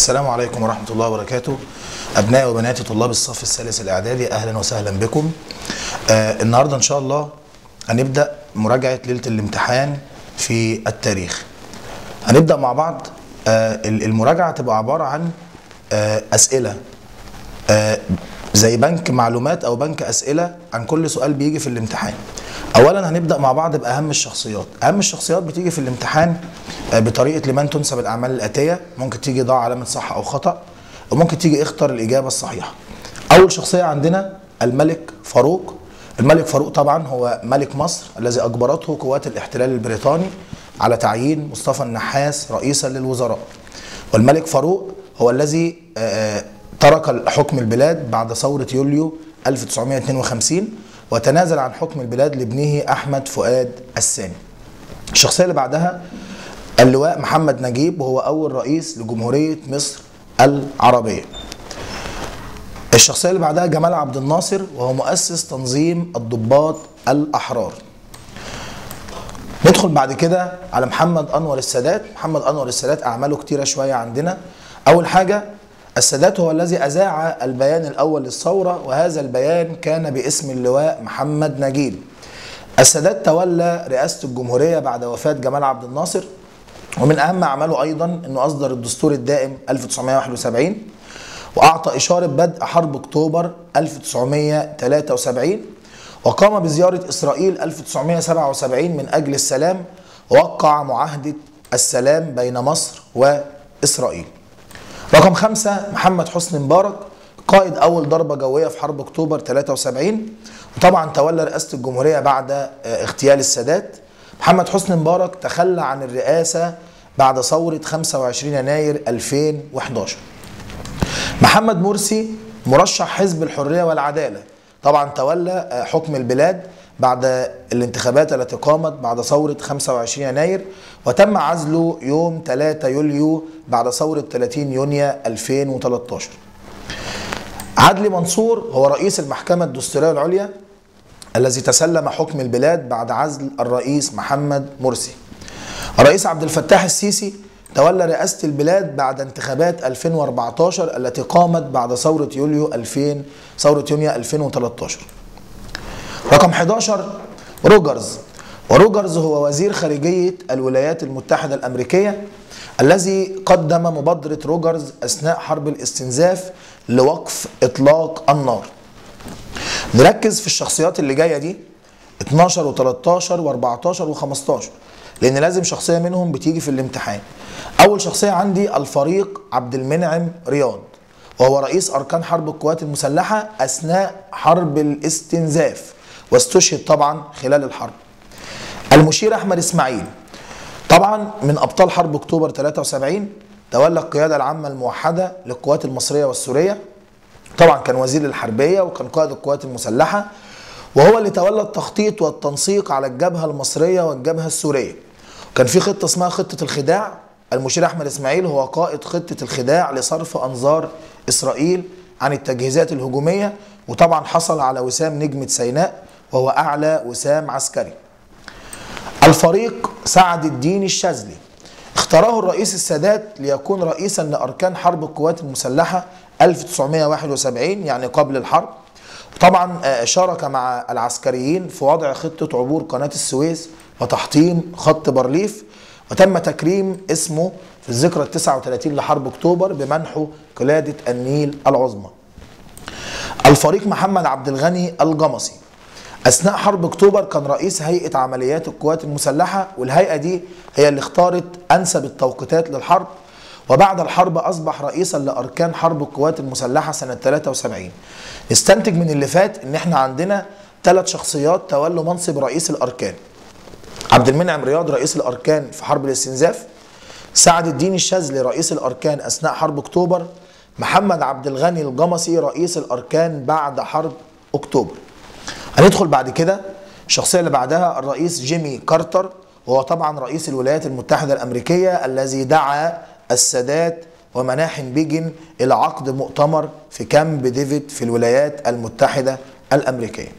السلام عليكم ورحمة الله وبركاته أبناء وبنات طلاب الصف الثالث الإعدادي أهلا وسهلا بكم آه النهاردة إن شاء الله هنبدأ مراجعة ليلة الامتحان في التاريخ هنبدأ مع بعض آه المراجعة تبقى عبارة عن آه أسئلة آه زي بنك معلومات أو بنك أسئلة عن كل سؤال بيجي في الامتحان اولا هنبدا مع بعض باهم الشخصيات اهم الشخصيات بتيجي في الامتحان بطريقه لمن تنسب الاعمال الاتيه ممكن تيجي ضع علامه صح او خطا وممكن تيجي اختر الاجابه الصحيحه اول شخصيه عندنا الملك فاروق الملك فاروق طبعا هو ملك مصر الذي اجبرته قوات الاحتلال البريطاني على تعيين مصطفى النحاس رئيسا للوزراء والملك فاروق هو الذي ترك حكم البلاد بعد ثوره يوليو 1952 وتنازل عن حكم البلاد لابنه احمد فؤاد الثاني. الشخصيه اللي بعدها اللواء محمد نجيب وهو اول رئيس لجمهوريه مصر العربيه. الشخصيه اللي بعدها جمال عبد الناصر وهو مؤسس تنظيم الضباط الاحرار. ندخل بعد كده على محمد انور السادات، محمد انور السادات اعماله كتيره شويه عندنا. اول حاجه السادات هو الذي أذاع البيان الأول للثورة وهذا البيان كان باسم اللواء محمد نجيب السادات تولى رئاسة الجمهورية بعد وفاة جمال عبد الناصر ومن أهم أعماله أيضا أنه أصدر الدستور الدائم 1971 وأعطى إشارة بدء حرب أكتوبر 1973 وقام بزيارة إسرائيل 1977 من أجل السلام ووقع معاهدة السلام بين مصر وإسرائيل رقم خمسة محمد حسني مبارك قائد أول ضربة جوية في حرب أكتوبر 73 وطبعا تولى رئاسة الجمهورية بعد اغتيال السادات محمد حسني مبارك تخلى عن الرئاسة بعد ثورة 25 يناير 2011 محمد مرسي مرشح حزب الحرية والعدالة طبعا تولى حكم البلاد بعد الانتخابات التي قامت بعد ثورة 25 يناير وتم عزله يوم 3 يوليو بعد ثورة 30 يونيو 2013 عدلي منصور هو رئيس المحكمة الدستورية العليا الذي تسلم حكم البلاد بعد عزل الرئيس محمد مرسي الرئيس عبد الفتاح السيسي تولى رئاسة البلاد بعد انتخابات 2014 التي قامت بعد ثورة يوليو 2000 ثورة يونيو 2013 رقم 11 روجرز وروجرز هو وزير خارجية الولايات المتحدة الأمريكية الذي قدم مبادرة روجرز أثناء حرب الاستنزاف لوقف إطلاق النار نركز في الشخصيات اللي جاية دي 12 و13 و14 و15 لأن لازم شخصية منهم بتيجي في الامتحان أول شخصية عندي الفريق عبد المنعم رياض وهو رئيس أركان حرب القوات المسلحة أثناء حرب الاستنزاف واستشهد طبعا خلال الحرب المشير احمد اسماعيل طبعا من ابطال حرب اكتوبر 73 تولى القياده العامه الموحده للقوات المصريه والسوريه طبعا كان وزير الحربيه وكان قائد القوات المسلحه وهو اللي تولى التخطيط والتنسيق على الجبهه المصريه والجبهه السوريه كان في خطه اسمها خطه الخداع المشير احمد اسماعيل هو قائد خطه الخداع لصرف انظار اسرائيل عن التجهيزات الهجوميه وطبعا حصل على وسام نجمه سيناء وهو أعلى وسام عسكري الفريق سعد الدين الشاذلي اختاره الرئيس السادات ليكون رئيسا لأركان حرب القوات المسلحة 1971 يعني قبل الحرب طبعا شارك مع العسكريين في وضع خطة عبور قناة السويس وتحطيم خط بارليف وتم تكريم اسمه في الذكرى ال 39 لحرب اكتوبر بمنحه قلادة النيل العظمى. الفريق محمد عبد الغني الجمصي اثناء حرب اكتوبر كان رئيس هيئه عمليات القوات المسلحه والهيئه دي هي اللي اختارت انسب التوقيتات للحرب وبعد الحرب اصبح رئيسا لاركان حرب القوات المسلحه سنه 73 نستنتج من اللي فات ان احنا عندنا ثلاث شخصيات تولوا منصب رئيس الاركان عبد المنعم رياض رئيس الاركان في حرب الاستنزاف سعد الدين الشاذلي رئيس الاركان اثناء حرب اكتوبر محمد عبد الغني الجمصي رئيس الاركان بعد حرب اكتوبر هندخل بعد كده الشخصيه اللي بعدها الرئيس جيمي كارتر وهو طبعا رئيس الولايات المتحده الامريكيه الذي دعا السادات ومناحم بيجن الى عقد مؤتمر في كامب ديفيد في الولايات المتحده الامريكيه.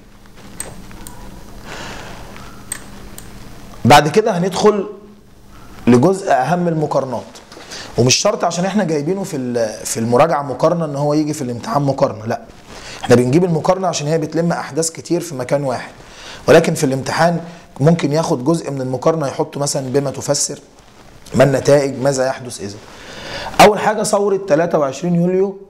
بعد كده هندخل لجزء اهم المقارنات ومش شرط عشان احنا جايبينه في ال- في المراجعه مقارنه ان هو يجي في الامتحان مقارنه لا احنا بنجيب المقارنه عشان هي بتلم احداث كتير في مكان واحد ولكن في الامتحان ممكن ياخد جزء من المقارنه يحطه مثلا بما تفسر ما النتائج ماذا يحدث اذا اول حاجه ثوره 23 يوليو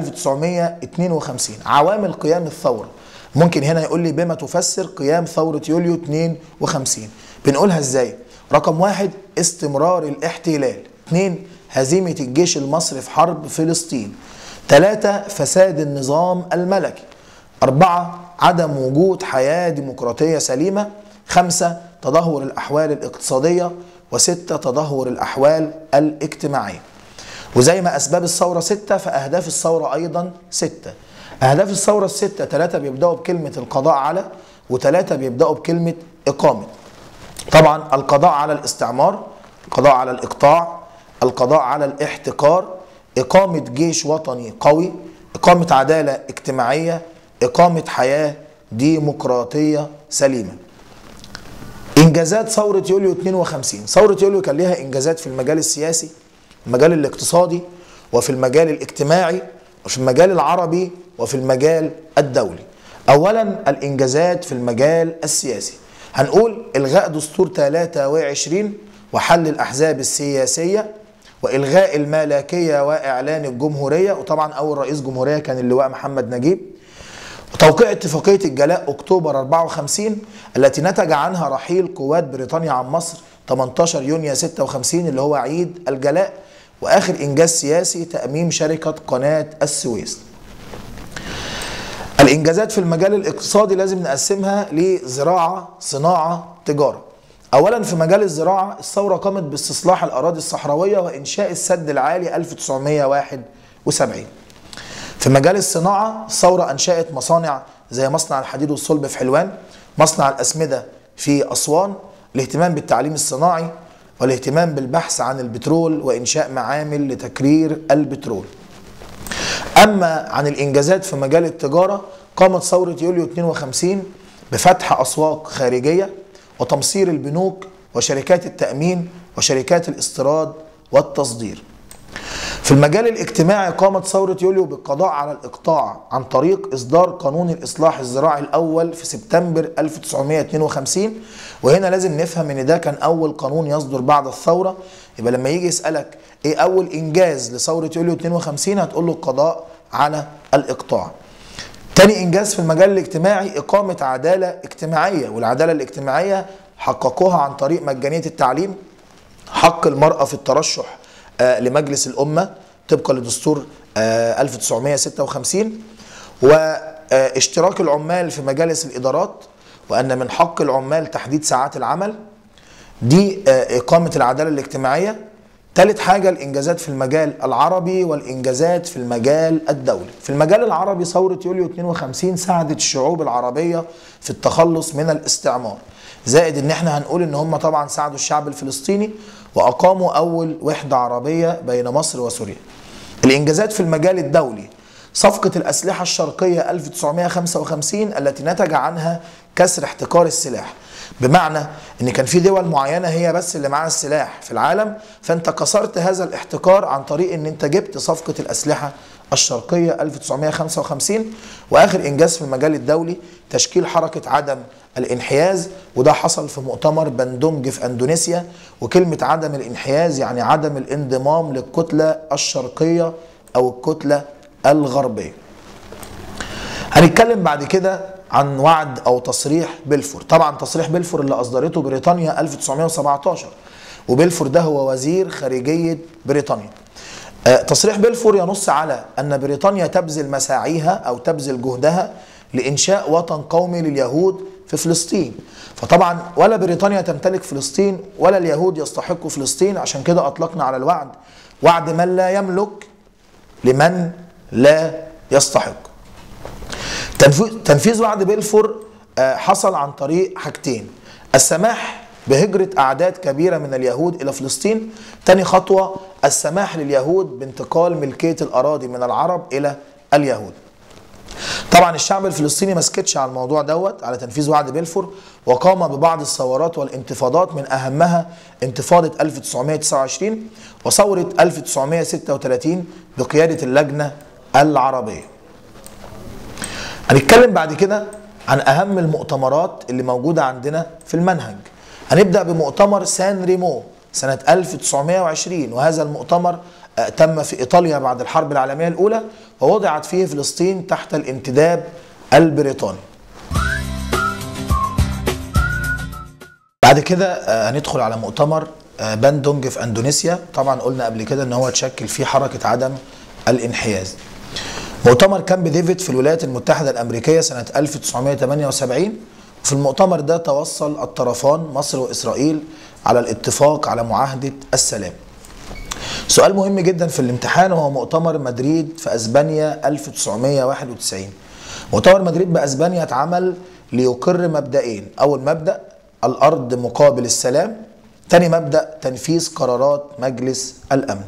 1952 عوامل قيام الثوره ممكن هنا يقول لي بما تفسر قيام ثوره يوليو 52 بنقولها ازاي رقم واحد استمرار الاحتلال اثنين هزيمه الجيش المصري في حرب فلسطين ثلاثة فساد النظام الملكي أربعة عدم وجود حياة ديمقراطية سليمة خمسة تدهور الأحوال الاقتصادية وستة تدهور الأحوال الاجتماعية وزي ما أسباب الثورة ستة فأهداف الثورة أيضا ستة أهداف الثورة الستة ثلاثة بيبدأوا بكلمة القضاء على وثلاثة بيبدأوا بكلمة إقامة طبعا القضاء على الاستعمار القضاء على الإقطاع القضاء على الاحتكار إقامة جيش وطني قوي إقامة عدالة اجتماعية إقامة حياة ديمقراطية سليمة إنجازات ثورة يوليو 52 ثورة يوليو كان لها إنجازات في المجال السياسي المجال الاقتصادي وفي المجال الاجتماعي وفي المجال العربي وفي المجال الدولي أولا الإنجازات في المجال السياسي هنقول إلغاء دستور 23 وحل الأحزاب السياسية والغاء الملكيه واعلان الجمهوريه وطبعا اول رئيس جمهوريه كان اللواء محمد نجيب وتوقيع اتفاقيه الجلاء اكتوبر 54 التي نتج عنها رحيل قوات بريطانيا عن مصر 18 يونيو 56 اللي هو عيد الجلاء واخر انجاز سياسي تاميم شركه قناه السويس. الانجازات في المجال الاقتصادي لازم نقسمها لزراعه، صناعه، تجاره. اولا في مجال الزراعه الثوره قامت باستصلاح الاراضي الصحراويه وانشاء السد العالي 1971 في مجال الصناعه الثوره انشات مصانع زي مصنع الحديد والصلب في حلوان مصنع الاسمده في اسوان الاهتمام بالتعليم الصناعي والاهتمام بالبحث عن البترول وانشاء معامل لتكرير البترول اما عن الانجازات في مجال التجاره قامت ثوره يوليو 52 بفتح اسواق خارجيه وتمصير البنوك وشركات التأمين وشركات الاستيراد والتصدير. في المجال الاجتماعي قامت ثورة يوليو بالقضاء على الإقطاع عن طريق إصدار قانون الإصلاح الزراعي الأول في سبتمبر 1952 وهنا لازم نفهم إن ده كان أول قانون يصدر بعد الثورة يبقى لما يجي يسألك إيه أول إنجاز لثورة يوليو 52 هتقول له القضاء على الإقطاع. تاني انجاز في المجال الاجتماعي اقامه عداله اجتماعيه والعداله الاجتماعيه حققوها عن طريق مجانيه التعليم حق المراه في الترشح آه لمجلس الامه طبقا لدستور آه 1956 واشتراك العمال في مجالس الادارات وان من حق العمال تحديد ساعات العمل دي آه اقامه العداله الاجتماعيه ثالث حاجة الإنجازات في المجال العربي والإنجازات في المجال الدولي في المجال العربي ثورة يوليو 52 ساعدت الشعوب العربية في التخلص من الاستعمار زائد ان احنا هنقول ان هم طبعا ساعدوا الشعب الفلسطيني واقاموا اول وحدة عربية بين مصر وسوريا الانجازات في المجال الدولي صفقة الأسلحة الشرقية 1955 التي نتج عنها كسر احتكار السلاح بمعنى ان كان في دول معينه هي بس اللي معاها السلاح في العالم فانت كسرت هذا الاحتكار عن طريق ان انت جبت صفقه الاسلحه الشرقيه 1955 واخر انجاز في المجال الدولي تشكيل حركه عدم الانحياز وده حصل في مؤتمر بندونج في اندونيسيا وكلمه عدم الانحياز يعني عدم الانضمام للكتله الشرقيه او الكتله الغربيه. هنتكلم بعد كده عن وعد او تصريح بلفور طبعا تصريح بلفور اللي اصدرته بريطانيا 1917 وبلفور ده هو وزير خارجيه بريطانيا آه تصريح بلفور ينص على ان بريطانيا تبذل مساعيها او تبذل جهدها لانشاء وطن قومي لليهود في فلسطين فطبعا ولا بريطانيا تمتلك فلسطين ولا اليهود يستحقوا فلسطين عشان كده اطلقنا على الوعد وعد من لا يملك لمن لا يستحق تنفيذ وعد بلفور حصل عن طريق حاجتين السماح بهجرة أعداد كبيرة من اليهود إلى فلسطين تاني خطوة السماح لليهود بانتقال ملكية الأراضي من العرب إلى اليهود طبعا الشعب الفلسطيني ما سكتش على الموضوع دوت على تنفيذ وعد بلفور وقام ببعض الثورات والانتفاضات من اهمها انتفاضه 1929 وثوره 1936 بقياده اللجنه العربيه. هنتكلم بعد كده عن اهم المؤتمرات اللي موجوده عندنا في المنهج. هنبدا بمؤتمر سان ريمو سنه 1920 وهذا المؤتمر تم في ايطاليا بعد الحرب العالميه الاولى ووضعت فيه فلسطين تحت الانتداب البريطاني. بعد كده هندخل على مؤتمر باندونج في اندونيسيا طبعا قلنا قبل كده ان هو تشكل فيه حركه عدم الانحياز. مؤتمر كامب ديفيد في الولايات المتحده الامريكيه سنه 1978 وفي المؤتمر ده توصل الطرفان مصر واسرائيل على الاتفاق على معاهده السلام. سؤال مهم جدا في الامتحان وهو مؤتمر مدريد في اسبانيا 1991 مؤتمر مدريد باسبانيا اتعمل ليقر مبدئين اول مبدا الارض مقابل السلام تاني مبدا تنفيذ قرارات مجلس الامن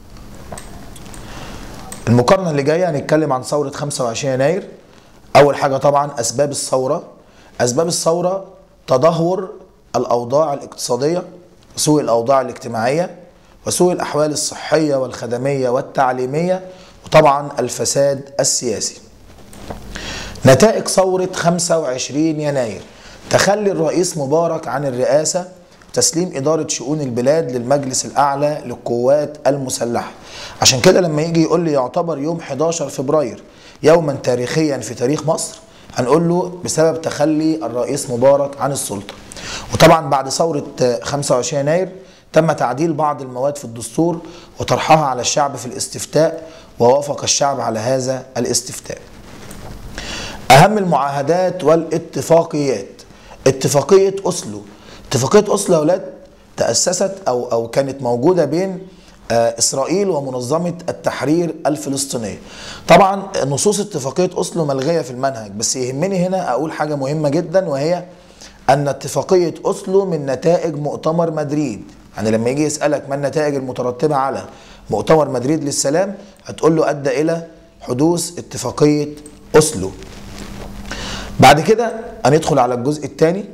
المقارنه اللي جايه هنتكلم عن ثوره 25 يناير اول حاجه طبعا اسباب الثوره اسباب الثوره تدهور الاوضاع الاقتصاديه سوء الاوضاع الاجتماعيه وسوء الأحوال الصحية والخدمية والتعليمية وطبعا الفساد السياسي نتائج ثورة 25 يناير تخلي الرئيس مبارك عن الرئاسة تسليم إدارة شؤون البلاد للمجلس الأعلى للقوات المسلحة عشان كده لما يجي يقول لي يعتبر يوم 11 فبراير يوما تاريخيا في تاريخ مصر هنقول له بسبب تخلي الرئيس مبارك عن السلطة وطبعا بعد ثورة 25 يناير تم تعديل بعض المواد في الدستور وطرحها على الشعب في الاستفتاء ووافق الشعب على هذا الاستفتاء. أهم المعاهدات والاتفاقيات اتفاقية أسلو اتفاقية أسلو يا أولاد تأسست أو أو كانت موجودة بين إسرائيل ومنظمة التحرير الفلسطينية. طبعا نصوص اتفاقية أسلو ملغية في المنهج بس يهمني هنا أقول حاجة مهمة جدا وهي أن اتفاقية أسلو من نتائج مؤتمر مدريد يعني لما يجي يسألك ما النتائج المترتبة على مؤتمر مدريد للسلام هتقول له أدى إلى حدوث اتفاقية أسلو بعد كده هندخل على الجزء الثاني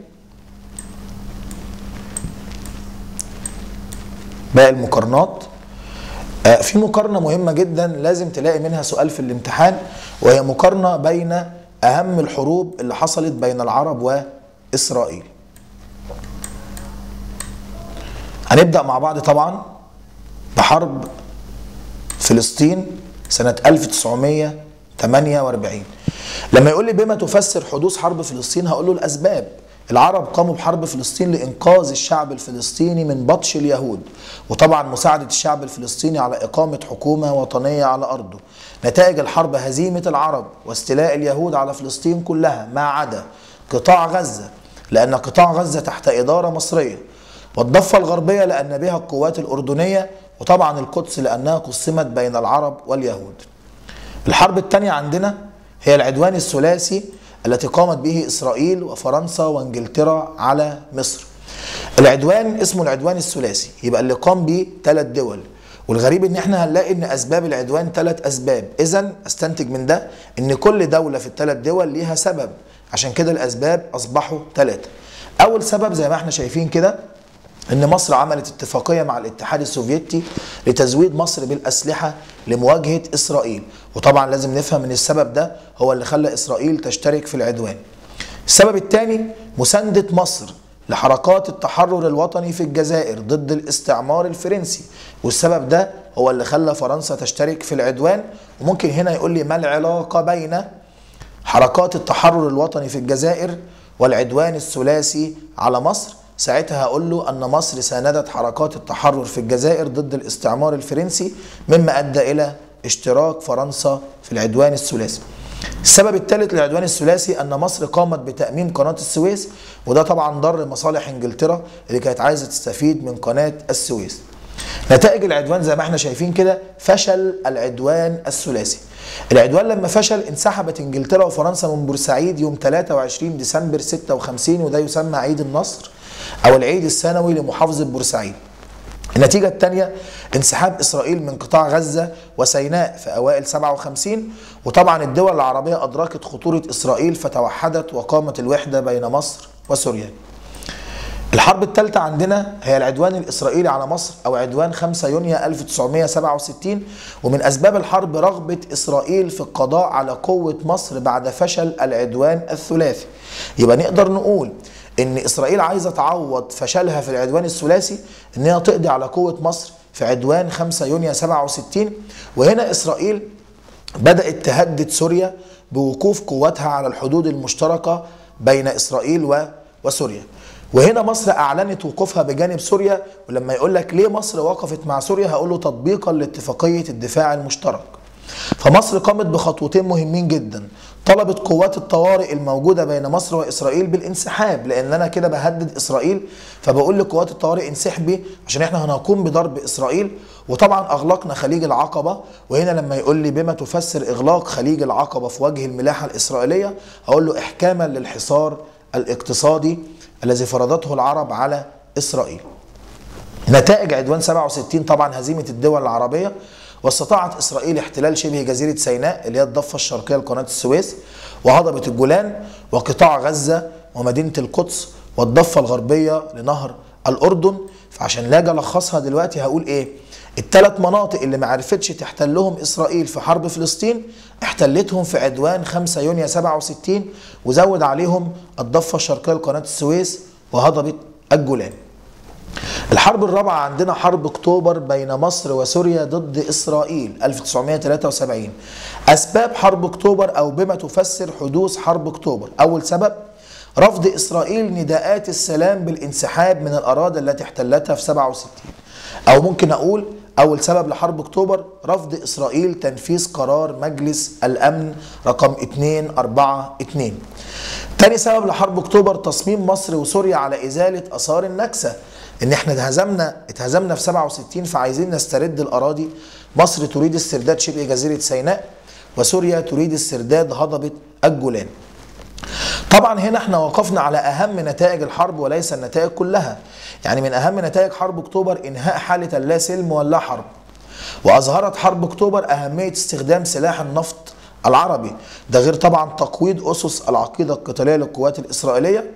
باقي المقارنات آه في مقارنة مهمة جدا لازم تلاقي منها سؤال في الامتحان وهي مقارنة بين أهم الحروب اللي حصلت بين العرب وإسرائيل هنبدأ مع بعض طبعا بحرب فلسطين سنة 1948 لما يقول لي بما تفسر حدوث حرب فلسطين هقول له الأسباب العرب قاموا بحرب فلسطين لإنقاذ الشعب الفلسطيني من بطش اليهود وطبعا مساعدة الشعب الفلسطيني على إقامة حكومة وطنية على أرضه نتائج الحرب هزيمة العرب واستيلاء اليهود على فلسطين كلها ما عدا قطاع غزة لأن قطاع غزة تحت إدارة مصرية والضفة الغربية لأن بها القوات الأردنية وطبعا القدس لأنها قسمت بين العرب واليهود الحرب الثانية عندنا هي العدوان الثلاثي التي قامت به إسرائيل وفرنسا وانجلترا على مصر العدوان اسمه العدوان الثلاثي يبقى اللي قام به ثلاث دول والغريب ان احنا هنلاقي ان اسباب العدوان ثلاث اسباب اذا استنتج من ده ان كل دولة في الثلاث دول ليها سبب عشان كده الاسباب اصبحوا ثلاثة اول سبب زي ما احنا شايفين كده ان مصر عملت اتفاقيه مع الاتحاد السوفيتي لتزويد مصر بالاسلحه لمواجهه اسرائيل وطبعا لازم نفهم ان السبب ده هو اللي خلى اسرائيل تشترك في العدوان السبب الثاني مسانده مصر لحركات التحرر الوطني في الجزائر ضد الاستعمار الفرنسي والسبب ده هو اللي خلى فرنسا تشترك في العدوان وممكن هنا يقول لي ما العلاقه بين حركات التحرر الوطني في الجزائر والعدوان الثلاثي على مصر ساعتها هقول له ان مصر ساندت حركات التحرر في الجزائر ضد الاستعمار الفرنسي مما ادى الى اشتراك فرنسا في العدوان الثلاثي. السبب الثالث للعدوان الثلاثي ان مصر قامت بتاميم قناه السويس وده طبعا ضر مصالح انجلترا اللي كانت عايزه تستفيد من قناه السويس. نتائج العدوان زي ما احنا شايفين كده فشل العدوان الثلاثي. العدوان لما فشل انسحبت انجلترا وفرنسا من بورسعيد يوم 23 ديسمبر 56 وده يسمى عيد النصر او العيد السنوي لمحافظه بورسعيد. النتيجة الثانية انسحاب إسرائيل من قطاع غزة وسيناء في أوائل 57 وطبعا الدول العربية أدركت خطورة إسرائيل فتوحدت وقامت الوحدة بين مصر وسوريا الحرب الثالثة عندنا هي العدوان الإسرائيلي على مصر أو عدوان 5 يونيو 1967 ومن أسباب الحرب رغبة إسرائيل في القضاء على قوة مصر بعد فشل العدوان الثلاثي يبقى نقدر نقول ان اسرائيل عايزه تعوض فشلها في العدوان الثلاثي ان هي تقضي على قوه مصر في عدوان 5 يونيو 67 وهنا اسرائيل بدات تهدد سوريا بوقوف قواتها على الحدود المشتركه بين اسرائيل و... وسوريا وهنا مصر اعلنت وقوفها بجانب سوريا ولما يقول لك ليه مصر وقفت مع سوريا هقول له تطبيقا لاتفاقيه الدفاع المشترك فمصر قامت بخطوتين مهمين جدا طلبت قوات الطوارئ الموجودة بين مصر وإسرائيل بالانسحاب لأن أنا كده بهدد إسرائيل فبقول لقوات الطوارئ انسحبي عشان إحنا هنقوم بضرب إسرائيل وطبعا أغلقنا خليج العقبة وهنا لما يقول لي بما تفسر إغلاق خليج العقبة في وجه الملاحة الإسرائيلية أقول له إحكاما للحصار الاقتصادي الذي فرضته العرب على إسرائيل نتائج عدوان 67 طبعا هزيمة الدول العربية واستطاعت اسرائيل احتلال شبه جزيره سيناء اللي هي الضفه الشرقيه لقناه السويس وهضبه الجولان وقطاع غزه ومدينه القدس والضفه الغربيه لنهر الاردن فعشان لا اجي الخصها دلوقتي هقول ايه الثلاث مناطق اللي ما عرفتش تحتلهم اسرائيل في حرب فلسطين احتلتهم في عدوان 5 يونيو 67 وزود عليهم الضفه الشرقيه لقناه السويس وهضبه الجولان الحرب الرابعة عندنا حرب اكتوبر بين مصر وسوريا ضد اسرائيل 1973 اسباب حرب اكتوبر او بما تفسر حدوث حرب اكتوبر اول سبب رفض اسرائيل نداءات السلام بالانسحاب من الاراضي التي احتلتها في 67 او ممكن اقول اول سبب لحرب اكتوبر رفض اسرائيل تنفيذ قرار مجلس الامن رقم 242 تاني سبب لحرب اكتوبر تصميم مصر وسوريا على ازاله اثار النكسه ان احنا اتهزمنا اتهزمنا في 67 فعايزين نسترد الاراضي مصر تريد استرداد شبه جزيره سيناء وسوريا تريد استرداد هضبه الجولان طبعا هنا احنا وقفنا على اهم نتائج الحرب وليس النتائج كلها يعني من اهم نتائج حرب اكتوبر انهاء حاله اللا سلم واللا حرب واظهرت حرب اكتوبر اهميه استخدام سلاح النفط العربي ده غير طبعا تقويض اسس العقيده القتاليه للقوات الاسرائيليه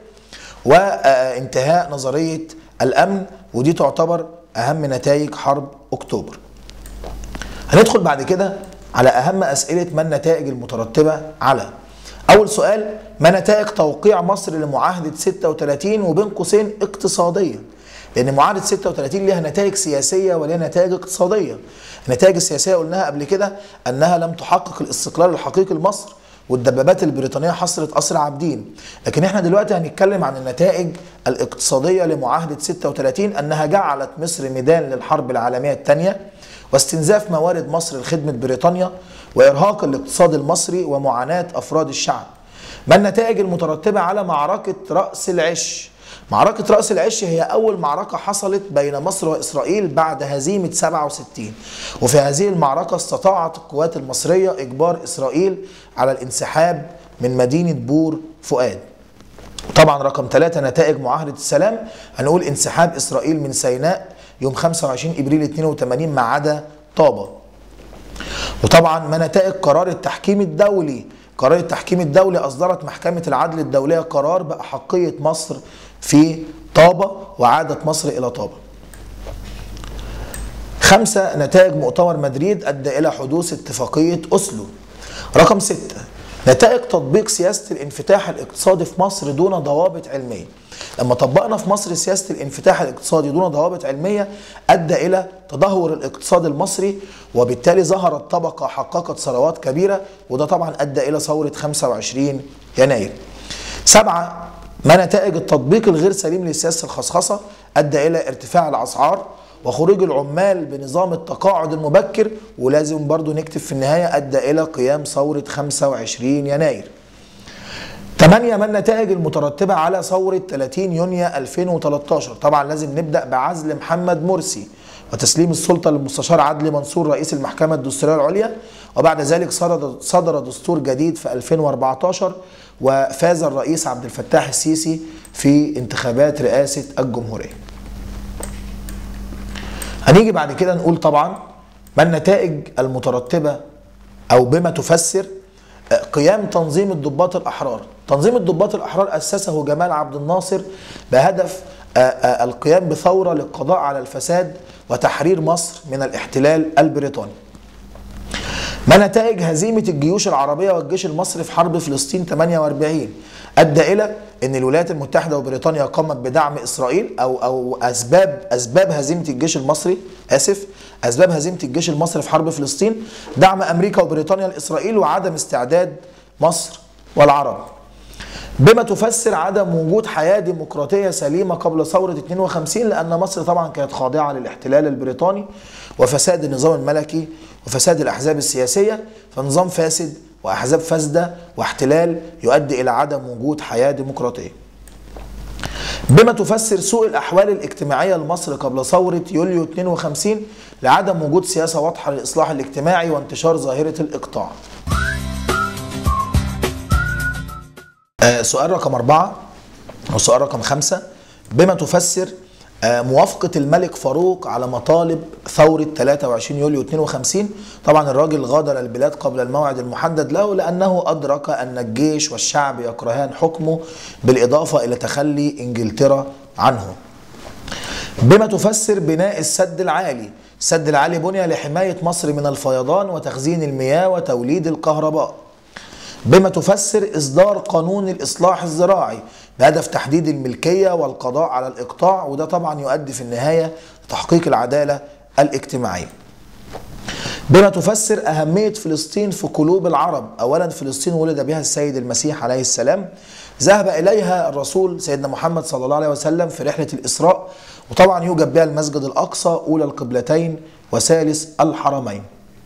وانتهاء نظريه الامن ودي تعتبر اهم نتائج حرب اكتوبر هندخل بعد كده على اهم اسئله ما النتائج المترتبه على اول سؤال ما نتائج توقيع مصر لمعاهده 36 وبين قوسين اقتصاديه لان معاهده 36 ليها نتائج سياسيه وليها نتائج اقتصاديه النتائج السياسيه قلناها قبل كده انها لم تحقق الاستقلال الحقيقي لمصر والدبابات البريطانيه حصرت قصر عابدين لكن احنا دلوقتي هنتكلم عن النتائج الاقتصاديه لمعاهده 36 انها جعلت مصر ميدان للحرب العالميه الثانيه واستنزاف موارد مصر لخدمه بريطانيا وارهاق الاقتصاد المصري ومعاناه افراد الشعب ما النتائج المترتبه على معركه راس العش معركة رأس العش هي أول معركة حصلت بين مصر وإسرائيل بعد هزيمة 67 وفي هذه المعركة استطاعت القوات المصرية إجبار إسرائيل على الانسحاب من مدينة بور فؤاد طبعا رقم ثلاثة نتائج معاهدة السلام هنقول انسحاب إسرائيل من سيناء يوم 25 إبريل 82 ما عدا طابة وطبعا ما نتائج قرار التحكيم الدولي قرار التحكيم الدولي أصدرت محكمة العدل الدولية قرار بأحقية مصر في طابة وعادت مصر إلى طابة خمسة نتائج مؤتمر مدريد أدى إلى حدوث اتفاقية أسلو رقم ستة نتائج تطبيق سياسة الانفتاح الاقتصادي في مصر دون ضوابط علمية لما طبقنا في مصر سياسة الانفتاح الاقتصادي دون ضوابط علمية أدى إلى تدهور الاقتصاد المصري وبالتالي ظهرت طبقة حققت ثروات كبيرة وده طبعا أدى إلى ثورة 25 يناير سبعة ما نتائج التطبيق الغير سليم لسياسة الخصخصة أدى إلى ارتفاع الأسعار وخروج العمال بنظام التقاعد المبكر ولازم برضو نكتب في النهاية أدى إلى قيام ثورة 25 يناير 8 ما النتائج المترتبة على ثورة 30 يونيو 2013 طبعا لازم نبدأ بعزل محمد مرسي وتسليم السلطة للمستشار عدلي منصور رئيس المحكمة الدستورية العليا وبعد ذلك صدر دستور جديد في 2014 وفاز الرئيس عبد الفتاح السيسي في انتخابات رئاسة الجمهورية هنيجي بعد كده نقول طبعا ما النتائج المترتبة أو بما تفسر قيام تنظيم الضباط الأحرار تنظيم الضباط الأحرار أسسه جمال عبد الناصر بهدف القيام بثورة للقضاء على الفساد وتحرير مصر من الاحتلال البريطاني ما نتائج هزيمة الجيوش العربية والجيش المصري في حرب فلسطين 48 أدى إلى أن الولايات المتحدة وبريطانيا قامت بدعم إسرائيل أو أو أسباب أسباب هزيمة الجيش المصري آسف أسباب هزيمة الجيش المصري في حرب فلسطين دعم أمريكا وبريطانيا لإسرائيل وعدم استعداد مصر والعرب بما تفسر عدم وجود حياة ديمقراطية سليمة قبل ثورة 52 لأن مصر طبعا كانت خاضعة للاحتلال البريطاني وفساد النظام الملكي وفساد الأحزاب السياسية فنظام فاسد وأحزاب فاسدة واحتلال يؤدي إلى عدم وجود حياة ديمقراطية بما تفسر سوء الأحوال الاجتماعية لمصر قبل ثورة يوليو 52 لعدم وجود سياسة واضحة للإصلاح الاجتماعي وانتشار ظاهرة الإقطاع آه سؤال رقم أربعة أو سؤال رقم خمسة بما تفسر آه موافقة الملك فاروق على مطالب ثورة 23 يوليو 52 طبعا الراجل غادر البلاد قبل الموعد المحدد له لأنه أدرك أن الجيش والشعب يكرهان حكمه بالإضافة إلى تخلي إنجلترا عنه بما تفسر بناء السد العالي السد العالي بني لحماية مصر من الفيضان وتخزين المياه وتوليد الكهرباء بما تفسر إصدار قانون الإصلاح الزراعي بهدف تحديد الملكية والقضاء على الإقطاع وده طبعا يؤدي في النهاية لتحقيق العدالة الاجتماعية بما تفسر أهمية فلسطين في قلوب العرب أولا فلسطين ولد بها السيد المسيح عليه السلام ذهب إليها الرسول سيدنا محمد صلى الله عليه وسلم في رحلة الإسراء وطبعا يوجد بها المسجد الأقصى أولى القبلتين وثالث الحرمين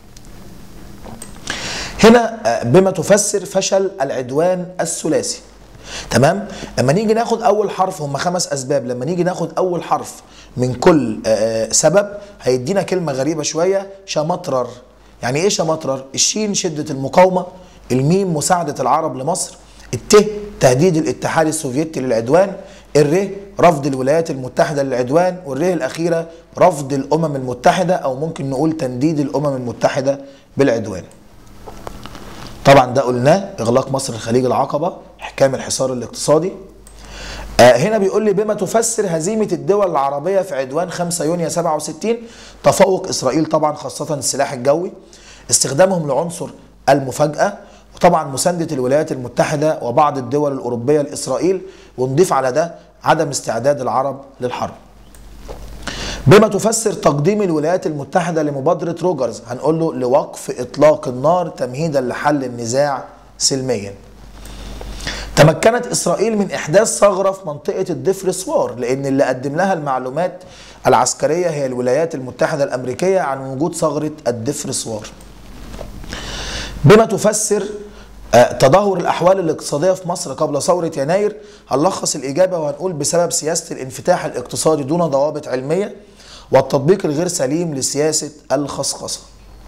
هنا بما تفسر فشل العدوان الثلاثي تمام لما نيجي ناخد اول حرف هم خمس اسباب لما نيجي ناخد اول حرف من كل سبب هيدينا كلمه غريبه شويه شمطرر يعني ايه شمطرر الشين شده المقاومه الميم مساعده العرب لمصر الت تهديد الاتحاد السوفيتي للعدوان الر رفض الولايات المتحده للعدوان والر الاخيره رفض الامم المتحده او ممكن نقول تنديد الامم المتحده بالعدوان طبعا ده قلناه اغلاق مصر الخليج العقبه احكام الحصار الاقتصادي آه هنا بيقول لي بما تفسر هزيمه الدول العربيه في عدوان 5 يونيو 67 تفوق اسرائيل طبعا خاصه السلاح الجوي استخدامهم لعنصر المفاجاه وطبعا مسانده الولايات المتحده وبعض الدول الاوروبيه لاسرائيل ونضيف على ده عدم استعداد العرب للحرب بما تفسر تقديم الولايات المتحدة لمبادرة روجرز هنقول له لوقف إطلاق النار تمهيدا لحل النزاع سلميا تمكنت إسرائيل من إحداث ثغرة في منطقة الدفر سوار لأن اللي قدم لها المعلومات العسكرية هي الولايات المتحدة الأمريكية عن وجود ثغرة الدفر سوار بما تفسر تدهور الأحوال الاقتصادية في مصر قبل ثورة يناير هنلخص الإجابة وهنقول بسبب سياسة الانفتاح الاقتصادي دون ضوابط علمية والتطبيق الغير سليم لسياسة الخصخصة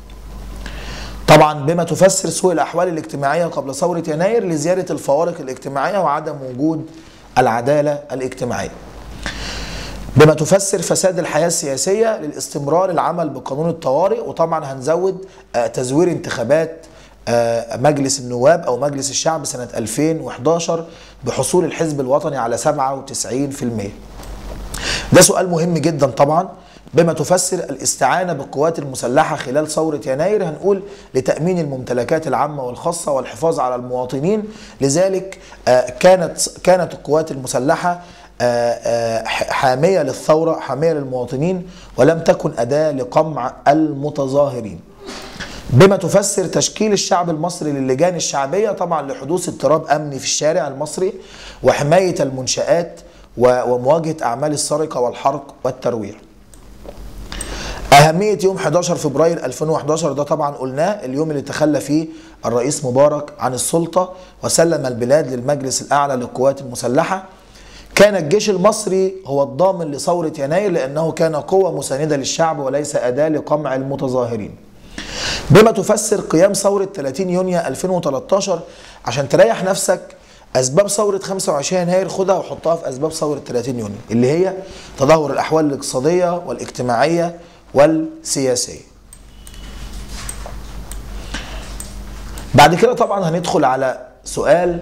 طبعا بما تفسر سوء الأحوال الاجتماعية قبل ثورة يناير لزيادة الفوارق الاجتماعية وعدم وجود العدالة الاجتماعية بما تفسر فساد الحياة السياسية للاستمرار العمل بقانون الطوارئ وطبعا هنزود تزوير انتخابات مجلس النواب او مجلس الشعب سنه 2011 بحصول الحزب الوطني على 97% ده سؤال مهم جدا طبعا بما تفسر الاستعانة بالقوات المسلحة خلال ثورة يناير هنقول لتأمين الممتلكات العامة والخاصة والحفاظ على المواطنين لذلك كانت كانت القوات المسلحة حامية للثورة حامية للمواطنين ولم تكن أداة لقمع المتظاهرين بما تفسر تشكيل الشعب المصري للجان الشعبية طبعا لحدوث اضطراب أمني في الشارع المصري وحماية المنشآت ومواجهة أعمال السرقة والحرق والترويع أهمية يوم 11 فبراير 2011 ده طبعا قلناه اليوم اللي تخلى فيه الرئيس مبارك عن السلطة وسلم البلاد للمجلس الأعلى للقوات المسلحة كان الجيش المصري هو الضامن لثورة يناير لأنه كان قوة مساندة للشعب وليس أداة لقمع المتظاهرين بما تفسر قيام ثورة 30 يونيو 2013 عشان تريح نفسك أسباب ثورة 25 يناير خدها وحطها في أسباب ثورة 30 يونيو اللي هي تدهور الأحوال الاقتصادية والاجتماعية والسياسية بعد كده طبعا هندخل على سؤال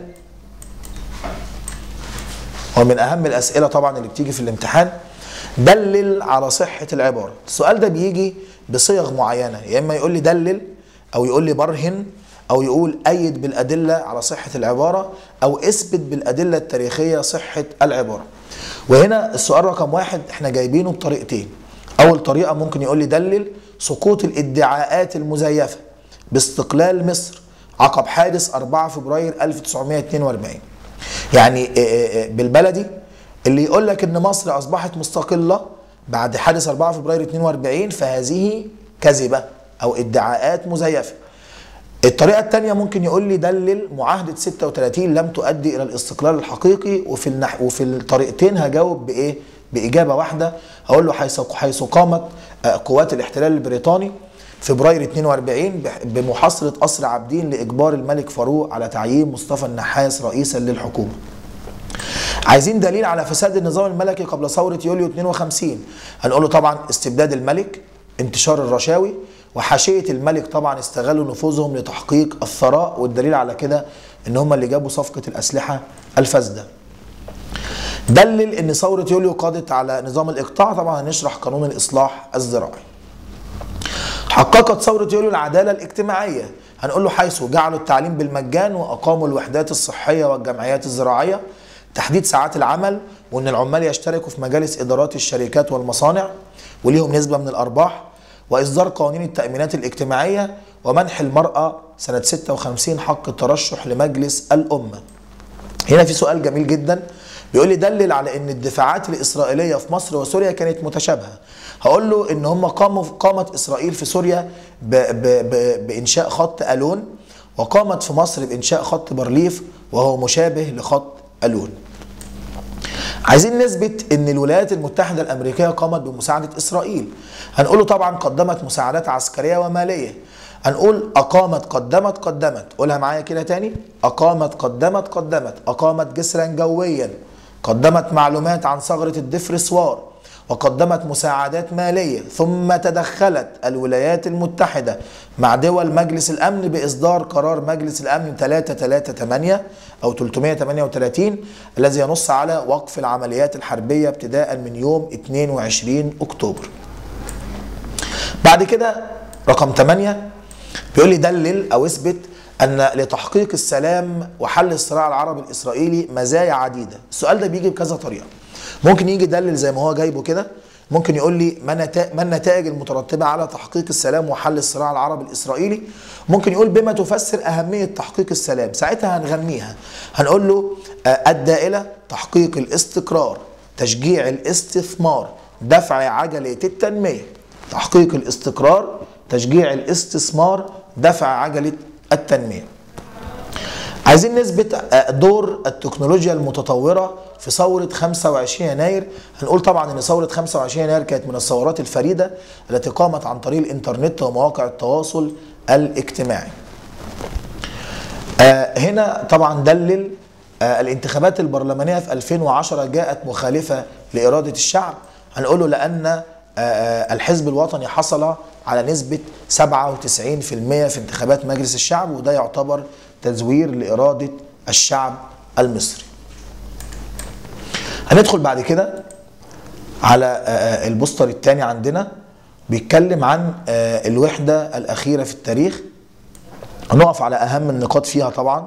هو من اهم الاسئله طبعا اللي بتيجي في الامتحان دلل على صحه العباره السؤال ده بيجي بصيغ معينه يا اما يقول لي دلل او يقول لي برهن او يقول ايد بالادله على صحه العباره او اثبت بالادله التاريخيه صحه العباره وهنا السؤال رقم واحد احنا جايبينه بطريقتين اول طريقه ممكن يقول لي دلل سقوط الادعاءات المزيفه باستقلال مصر عقب حادث 4 فبراير 1942 يعني بالبلدي اللي يقول لك ان مصر اصبحت مستقله بعد حادث 4 فبراير 42 فهذه كذبه او ادعاءات مزيفه. الطريقه الثانيه ممكن يقول لي دلل معاهده 36 لم تؤدي الى الاستقلال الحقيقي وفي النح وفي الطريقتين هجاوب بايه؟ باجابه واحده هقول له حيث حيث قامت قوات الاحتلال البريطاني فبراير 42 بمحاصرة قصر عابدين لإجبار الملك فاروق على تعيين مصطفى النحاس رئيسا للحكومة. عايزين دليل على فساد النظام الملكي قبل ثورة يوليو 52 هنقول له طبعا استبداد الملك انتشار الرشاوي وحاشية الملك طبعا استغلوا نفوذهم لتحقيق الثراء والدليل على كده ان هم اللي جابوا صفقة الأسلحة الفاسدة. دلل ان ثورة يوليو قادت على نظام الإقطاع طبعا هنشرح قانون الإصلاح الزراعي. حققت ثورة يوليو العدالة الاجتماعية هنقول له حيث جعلوا التعليم بالمجان وأقاموا الوحدات الصحية والجمعيات الزراعية تحديد ساعات العمل وأن العمال يشتركوا في مجالس إدارات الشركات والمصانع وليهم نسبة من الأرباح وإصدار قوانين التأمينات الاجتماعية ومنح المرأة سنة 56 حق الترشح لمجلس الأمة هنا في سؤال جميل جدا بيقول لي دلل على ان الدفاعات الاسرائيليه في مصر وسوريا كانت متشابهه هقول له ان هم قاموا قامت اسرائيل في سوريا ب ب ب بانشاء خط الون وقامت في مصر بانشاء خط بارليف وهو مشابه لخط الون عايزين نثبت ان الولايات المتحده الامريكيه قامت بمساعده اسرائيل هنقول له طبعا قدمت مساعدات عسكريه وماليه هنقول أقامت قدمت قدمت قولها معايا كده تاني أقامت قدمت قدمت أقامت جسرا جويا قدمت معلومات عن ثغرة الدفرسوار وقدمت مساعدات مالية ثم تدخلت الولايات المتحدة مع دول مجلس الأمن بإصدار قرار مجلس الأمن 338 أو 338 الذي ينص على وقف العمليات الحربية ابتداء من يوم 22 أكتوبر بعد كده رقم 8 بيقول لي دلل او اثبت ان لتحقيق السلام وحل الصراع العربي الاسرائيلي مزايا عديده السؤال ده بيجي بكذا طريقه ممكن يجي يدلل زي ما هو جايبه كده ممكن يقول لي ما النتائج المترتبه على تحقيق السلام وحل الصراع العربي الاسرائيلي ممكن يقول بما تفسر اهميه تحقيق السلام ساعتها هنغنيها هنقول له ادى الى تحقيق الاستقرار تشجيع الاستثمار دفع عجله التنميه تحقيق الاستقرار تشجيع الاستثمار دفع عجلة التنمية عايزين نثبت دور التكنولوجيا المتطورة في ثورة 25 يناير هنقول طبعا ان ثورة 25 يناير كانت من الثورات الفريدة التي قامت عن طريق الانترنت ومواقع التواصل الاجتماعي هنا طبعا دلل الانتخابات البرلمانية في 2010 جاءت مخالفة لإرادة الشعب هنقوله لأن الحزب الوطني حصل على نسبة 97% في انتخابات مجلس الشعب وده يعتبر تزوير لإرادة الشعب المصري هندخل بعد كده على البوستر الثاني عندنا بيتكلم عن الوحدة الأخيرة في التاريخ هنقف على أهم النقاط فيها طبعا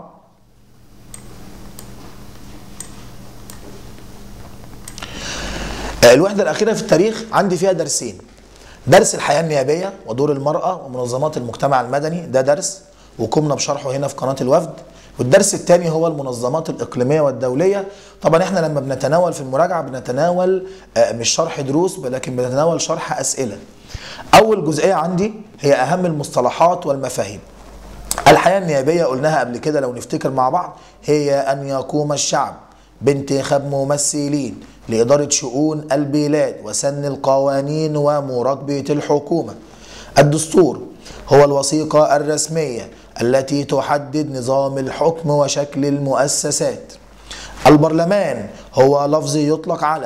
الوحدة الأخيرة في التاريخ عندي فيها درسين درس الحياة النيابية ودور المرأة ومنظمات المجتمع المدني ده درس وقمنا بشرحه هنا في قناة الوفد والدرس الثاني هو المنظمات الإقليمية والدولية طبعا احنا لما بنتناول في المراجعة بنتناول مش شرح دروس ولكن بنتناول شرح أسئلة أول جزئية عندي هي أهم المصطلحات والمفاهيم الحياة النيابية قلناها قبل كده لو نفتكر مع بعض هي أن يقوم الشعب بانتخاب ممثلين لإدارة شؤون البلاد وسن القوانين ومراقبة الحكومة الدستور هو الوثيقة الرسمية التي تحدد نظام الحكم وشكل المؤسسات البرلمان هو لفظ يطلق على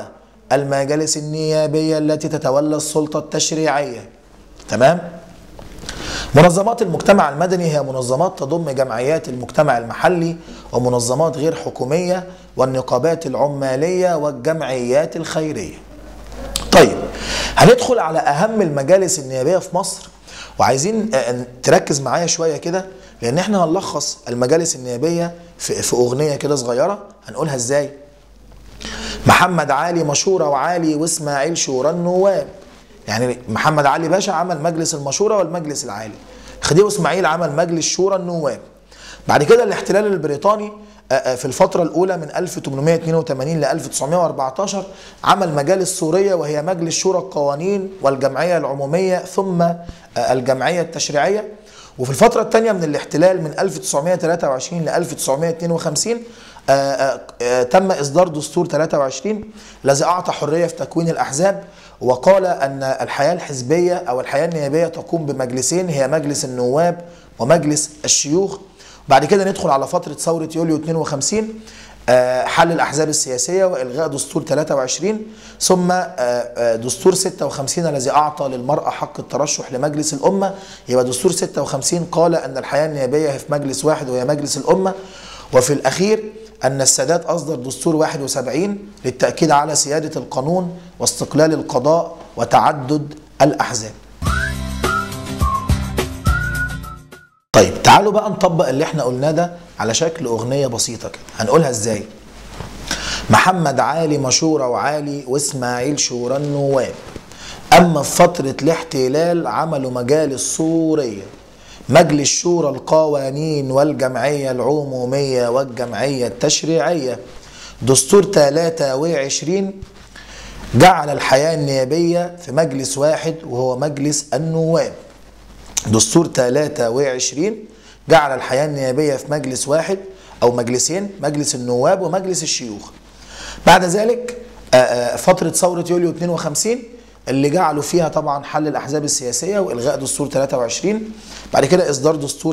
المجالس النيابية التي تتولى السلطة التشريعية تمام منظمات المجتمع المدني هي منظمات تضم جمعيات المجتمع المحلي ومنظمات غير حكومية والنقابات العمالية والجمعيات الخيرية طيب هندخل على أهم المجالس النيابية في مصر وعايزين آه، تركز معايا شوية كده لأن احنا هنلخص المجالس النيابية في, في أغنية كده صغيرة هنقولها ازاي محمد علي مشورة وعالي واسماعيل شورى النواب يعني محمد علي باشا عمل مجلس المشورة والمجلس العالي خديوي اسماعيل عمل مجلس شورى النواب بعد كده الاحتلال البريطاني آه، آه، في الفترة الأولى من 1882 ل 1914 عمل مجالس سورية وهي مجلس شورى القوانين والجمعية العمومية ثم آه، الجمعية التشريعية وفي الفترة الثانية من الاحتلال من 1923 ل 1952 آه، آه، آه، تم إصدار دستور 23 الذي أعطى حرية في تكوين الأحزاب وقال أن الحياة الحزبية أو الحياة النيابية تقوم بمجلسين هي مجلس النواب ومجلس الشيوخ بعد كده ندخل على فترة ثورة يوليو 52 آه، حل الأحزاب السياسية وإلغاء دستور 23 ثم آه، آه، دستور 56 الذي أعطى للمرأة حق الترشح لمجلس الأمة يبقى دستور 56 قال أن الحياة النيابية هي في مجلس واحد وهي مجلس الأمة وفي الأخير أن السادات أصدر دستور 71 للتأكيد على سيادة القانون واستقلال القضاء وتعدد الأحزاب طيب تعالوا بقى نطبق اللي احنا قلناه ده على شكل اغنيه بسيطه كده هنقولها ازاي محمد علي مشورة وعالي واسماعيل شورى النواب اما في فتره الاحتلال عملوا مجالس سوريه مجلس شورى القوانين والجمعيه العموميه والجمعيه التشريعيه دستور 23 جعل الحياه النيابيه في مجلس واحد وهو مجلس النواب دستور 23 جعل الحياة النيابية في مجلس واحد أو مجلسين مجلس النواب ومجلس الشيوخ بعد ذلك آه، آه، فترة ثورة يوليو 52 اللي جعلوا فيها طبعا حل الأحزاب السياسية وإلغاء دستور 23 بعد كده إصدار دستور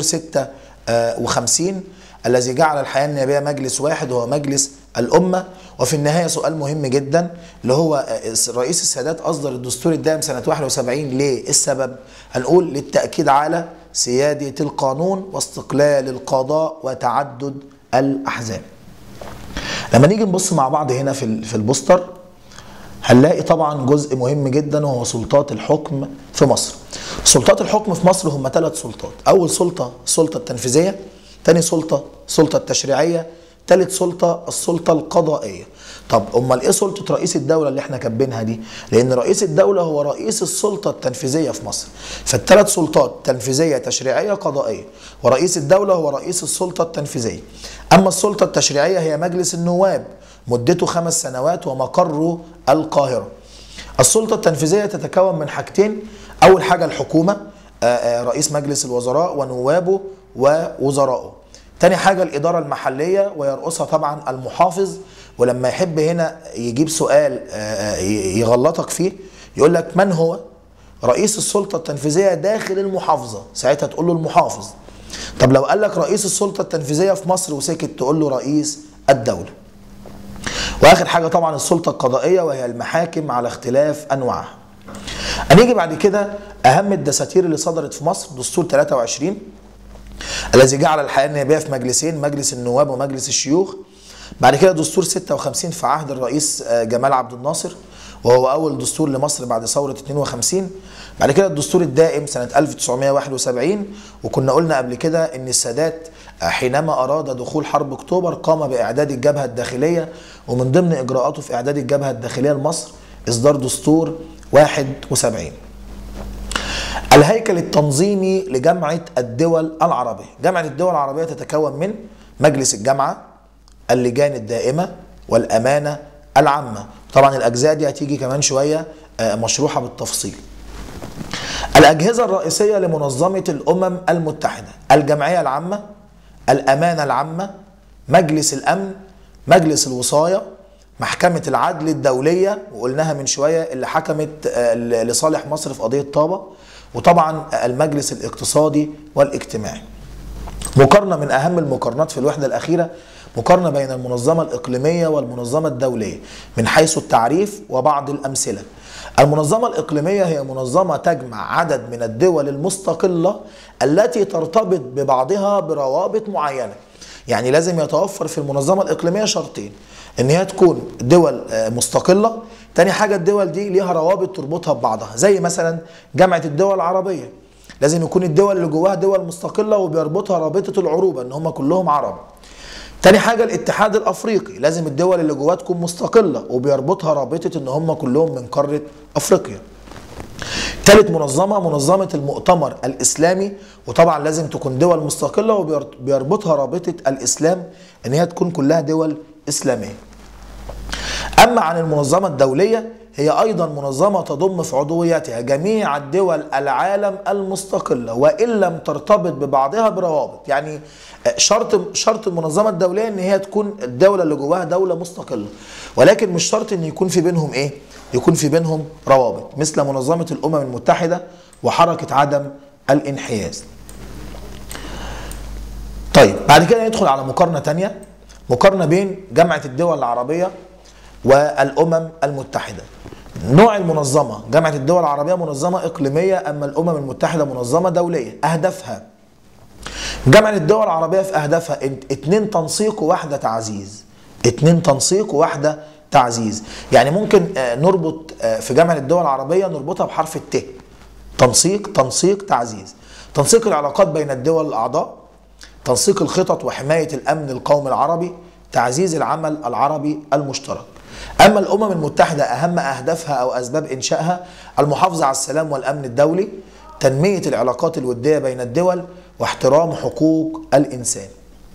56 الذي جعل الحياة النيابية مجلس واحد وهو مجلس الأمة وفي النهاية سؤال مهم جدا اللي هو آه، رئيس السادات أصدر الدستور الدائم سنة 71 ليه؟ السبب؟ هنقول للتأكيد على سيادة القانون واستقلال القضاء وتعدد الأحزاب لما نيجي نبص مع بعض هنا في ال- في البوستر هنلاقي طبعا جزء مهم جدا وهو سلطات الحكم في مصر سلطات الحكم في مصر هم ثلاث سلطات اول سلطه السلطه التنفيذيه ثاني سلطه السلطه التشريعيه ثالث سلطه السلطه القضائيه طب امال ايه سلطه رئيس الدوله اللي احنا كاتبينها دي لان رئيس الدوله هو رئيس السلطه التنفيذيه في مصر فالثلاث سلطات تنفيذيه تشريعيه قضائيه ورئيس الدوله هو رئيس السلطه التنفيذيه اما السلطه التشريعيه هي مجلس النواب مدته خمس سنوات ومقره القاهرة السلطة التنفيذية تتكون من حاجتين أول حاجة الحكومة آه، آه، رئيس مجلس الوزراء ونوابه ووزرائه تاني حاجة الإدارة المحلية ويرأسها طبعا المحافظ ولما يحب هنا يجيب سؤال آه، آه، يغلطك فيه يقول لك من هو رئيس السلطة التنفيذية داخل المحافظة ساعتها تقول له المحافظ طب لو قال لك رئيس السلطة التنفيذية في مصر وسكت تقول له رئيس الدولة واخر حاجه طبعا السلطه القضائيه وهي المحاكم على اختلاف انواعها هنيجي بعد كده اهم الدساتير اللي صدرت في مصر دستور 23 الذي جعل الحياه النيابيه في مجلسين مجلس النواب ومجلس الشيوخ بعد كده دستور 56 في عهد الرئيس آه، جمال عبد الناصر وهو اول دستور لمصر بعد ثوره 52 بعد كده الدستور الدائم سنه 1971 وكنا قلنا قبل كده ان السادات آه، حينما اراد دخول حرب اكتوبر قام باعداد الجبهه الداخليه ومن ضمن اجراءاته في اعداد الجبهه الداخليه لمصر اصدار دستور 71 الهيكل التنظيمي لجامعة الدول العربية جامعة الدول العربية تتكون من مجلس الجامعة اللجان الدائمة والأمانة العامة طبعا الأجزاء دي هتيجي كمان شوية آه، مشروحة بالتفصيل الأجهزة الرئيسية لمنظمة الأمم المتحدة الجمعية العامة الأمانة العامة مجلس الأمن مجلس الوصاية محكمة العدل الدولية وقلناها من شوية اللي حكمت آه، لصالح مصر في قضية طابة وطبعا المجلس الاقتصادي والاجتماعي مقارنة من أهم المقارنات في الوحدة الأخيرة مقارنة بين المنظمة الإقليمية والمنظمة الدولية من حيث التعريف وبعض الأمثلة المنظمة الإقليمية هي منظمة تجمع عدد من الدول المستقلة التي ترتبط ببعضها بروابط معينة يعني لازم يتوفر في المنظمة الإقليمية شرطين ان هي تكون دول مستقلة تاني حاجة الدول دي ليها روابط تربطها ببعضها زي مثلا جامعة الدول العربية لازم يكون الدول اللي جواها دول مستقلة وبيربطها رابطة العروبة ان هم كلهم عرب تاني حاجة الاتحاد الافريقي لازم الدول اللي جواها تكون مستقلة وبيربطها رابطة ان هم كلهم من قارة افريقيا ثالث منظمة منظمة المؤتمر الإسلامي وطبعا لازم تكون دول مستقلة وبيربطها رابطة الإسلام إن هي تكون كلها دول إسلامية أما عن المنظمة الدولية هي أيضا منظمة تضم في عضويتها جميع الدول العالم المستقلة وإن لم ترتبط ببعضها بروابط يعني شرط شرط المنظمة الدولية إن هي تكون الدولة اللي جواها دولة مستقلة ولكن مش شرط إن يكون في بينهم إيه؟ يكون في بينهم روابط مثل منظمة الأمم المتحدة وحركة عدم الانحياز طيب بعد كده ندخل على مقارنة تانية مقارنة بين جامعة الدول العربية والأمم المتحدة نوع المنظمة جامعة الدول العربية منظمة إقليمية أما الأمم المتحدة منظمة دولية أهدافها جامعة الدول العربية في أهدافها اتنين تنسيق وواحدة تعزيز اتنين تنسيق وواحدة تعزيز يعني ممكن نربط في جامعة الدول العربية نربطها بحرف الت تنسيق تنسيق تعزيز تنسيق العلاقات بين الدول الأعضاء تنسيق الخطط وحماية الأمن القومي العربي تعزيز العمل العربي المشترك أما الأمم المتحدة أهم أهدافها أو أسباب إنشائها المحافظة على السلام والأمن الدولي تنمية العلاقات الودية بين الدول واحترام حقوق الإنسان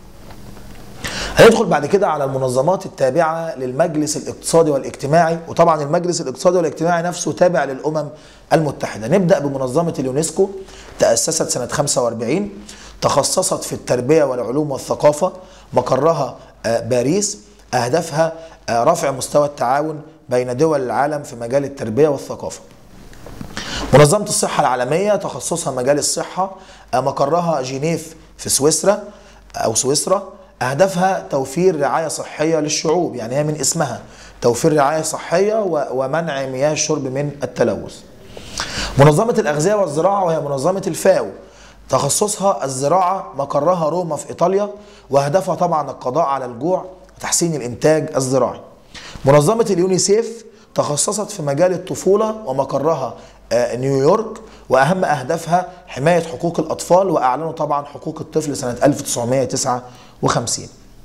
هندخل بعد كده على المنظمات التابعة للمجلس الاقتصادي والاجتماعي وطبعا المجلس الاقتصادي والاجتماعي نفسه تابع للأمم المتحدة نبدأ بمنظمة اليونسكو تأسست سنة 45 تخصصت في التربية والعلوم والثقافة مقرها باريس أهدافها رفع مستوى التعاون بين دول العالم في مجال التربية والثقافة منظمة الصحة العالمية تخصصها مجال الصحة مقرها جنيف في سويسرا أو سويسرا أهدافها توفير رعاية صحية للشعوب يعني هي من اسمها توفير رعاية صحية ومنع مياه الشرب من التلوث منظمة الأغذية والزراعة وهي منظمة الفاو تخصصها الزراعة مقرها روما في إيطاليا وهدفها طبعا القضاء على الجوع وتحسين الإنتاج الزراعي منظمة اليونيسيف تخصصت في مجال الطفولة ومقرها نيويورك وأهم أهدافها حماية حقوق الأطفال وأعلنوا طبعا حقوق الطفل سنة 1959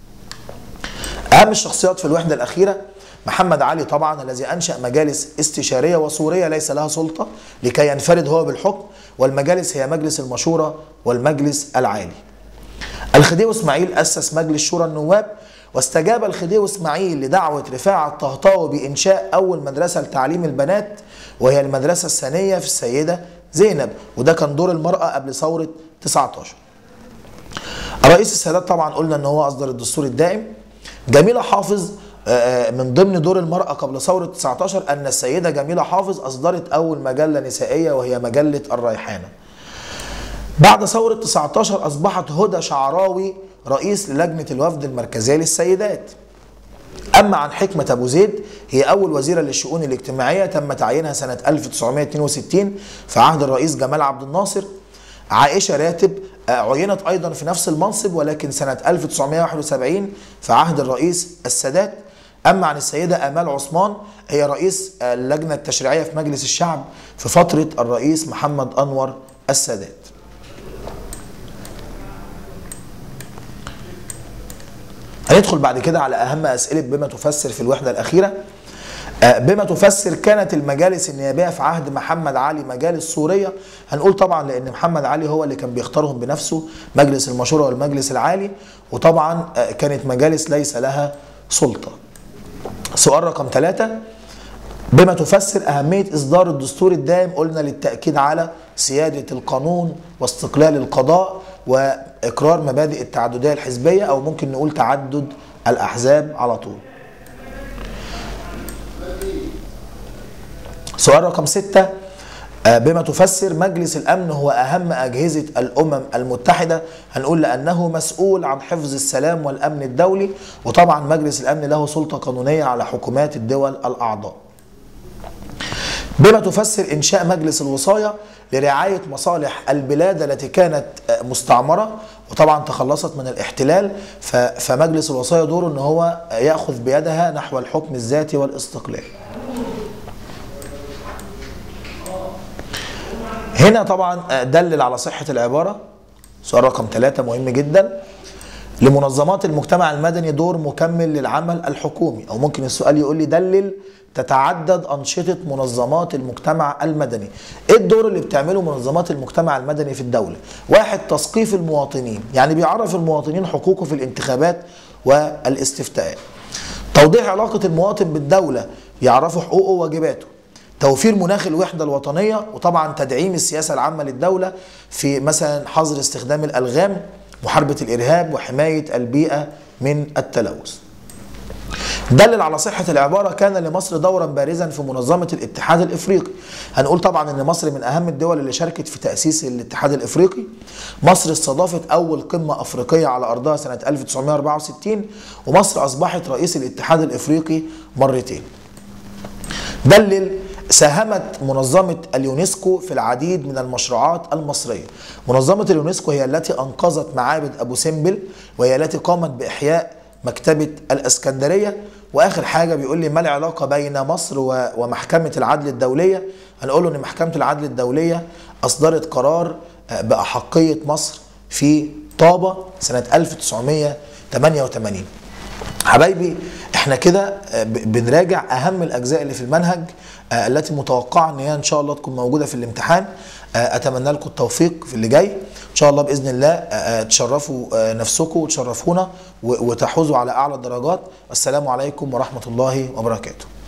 أهم الشخصيات في الوحدة الأخيرة محمد علي طبعا الذي أنشأ مجالس استشارية وصورية ليس لها سلطة لكي ينفرد هو بالحكم والمجالس هي مجلس المشورة والمجلس العالي الخديوي اسماعيل أسس مجلس شورى النواب واستجاب الخديوي اسماعيل لدعوة رفاعة الطهطاوي بإنشاء أول مدرسة لتعليم البنات وهي المدرسة الثانية في السيدة زينب وده كان دور المرأة قبل ثورة 19 رئيس السادات طبعا قلنا ان هو اصدر الدستور الدائم جميلة حافظ من ضمن دور المرأة قبل ثورة 19 أن السيدة جميلة حافظ أصدرت أول مجلة نسائية وهي مجلة الريحانة بعد ثورة 19 أصبحت هدى شعراوي رئيس للجنة الوفد المركزية للسيدات أما عن حكمة أبو زيد هي أول وزيرة للشؤون الاجتماعية تم تعيينها سنة 1962 في عهد الرئيس جمال عبد الناصر عائشة راتب عينت أيضا في نفس المنصب ولكن سنة 1971 في عهد الرئيس السادات أما عن السيدة آمال عثمان هي رئيس اللجنة التشريعية في مجلس الشعب في فترة الرئيس محمد أنور السادات هندخل بعد كده على أهم أسئلة بما تفسر في الوحدة الأخيرة بما تفسر كانت المجالس النيابيه في عهد محمد علي مجالس سوريه هنقول طبعا لان محمد علي هو اللي كان بيختارهم بنفسه مجلس المشوره والمجلس العالي وطبعا كانت مجالس ليس لها سلطه سؤال رقم ثلاثة بما تفسر أهمية إصدار الدستور الدائم قلنا للتأكيد على سيادة القانون واستقلال القضاء وإقرار مبادئ التعددية الحزبية أو ممكن نقول تعدد الأحزاب على طول سؤال رقم ستة آه، بما تفسر مجلس الامن هو اهم اجهزه الامم المتحده هنقول لانه مسؤول عن حفظ السلام والامن الدولي وطبعا مجلس الامن له سلطه قانونيه على حكومات الدول الاعضاء بما تفسر انشاء مجلس الوصايه لرعايه مصالح البلاد التي كانت آه، مستعمره وطبعا تخلصت من الاحتلال ف- فمجلس الوصايه دوره ان هو ياخذ بيدها نحو الحكم الذاتي والاستقلال. هنا طبعا دلل على صحة العبارة سؤال رقم ثلاثة مهم جدا لمنظمات المجتمع المدني دور مكمل للعمل الحكومي أو ممكن السؤال يقول لي دلل تتعدد أنشطة منظمات المجتمع المدني إيه الدور اللي بتعمله منظمات المجتمع المدني في الدولة واحد تثقيف المواطنين يعني بيعرف المواطنين حقوقه في الانتخابات والاستفتاءات توضيح علاقة المواطن بالدولة يعرفوا حقوقه وواجباته توفير مناخ الوحدة الوطنية وطبعا تدعيم السياسة العامة للدولة في مثلا حظر استخدام الألغام محاربة الإرهاب وحماية البيئة من التلوث دلل على صحة العبارة كان لمصر دورا بارزا في منظمة الاتحاد الإفريقي هنقول طبعا أن مصر من أهم الدول اللي شاركت في تأسيس الاتحاد الإفريقي مصر استضافت أول قمة أفريقية على أرضها سنة 1964 ومصر أصبحت رئيس الاتحاد الإفريقي مرتين دلل ساهمت منظمة اليونسكو في العديد من المشروعات المصرية منظمة اليونسكو هي التي أنقذت معابد أبو سمبل وهي التي قامت بإحياء مكتبة الإسكندرية وآخر حاجة بيقول لي ما العلاقة بين مصر و- ومحكمة العدل الدولية هنقول له أن محكمة العدل الدولية أصدرت قرار آه، بأحقية مصر في طابة سنة 1988 حبايبي احنا كده آه، ب- بنراجع اهم الاجزاء اللي في المنهج آه، التي متوقعه ان هي ان شاء الله تكون موجوده في الامتحان آه، اتمنى لكم التوفيق في اللي جاي ان شاء الله باذن الله آه، آه، تشرفوا آه، نفسكم وتشرفونا و- وتحوزوا على اعلى الدرجات السلام عليكم ورحمه الله وبركاته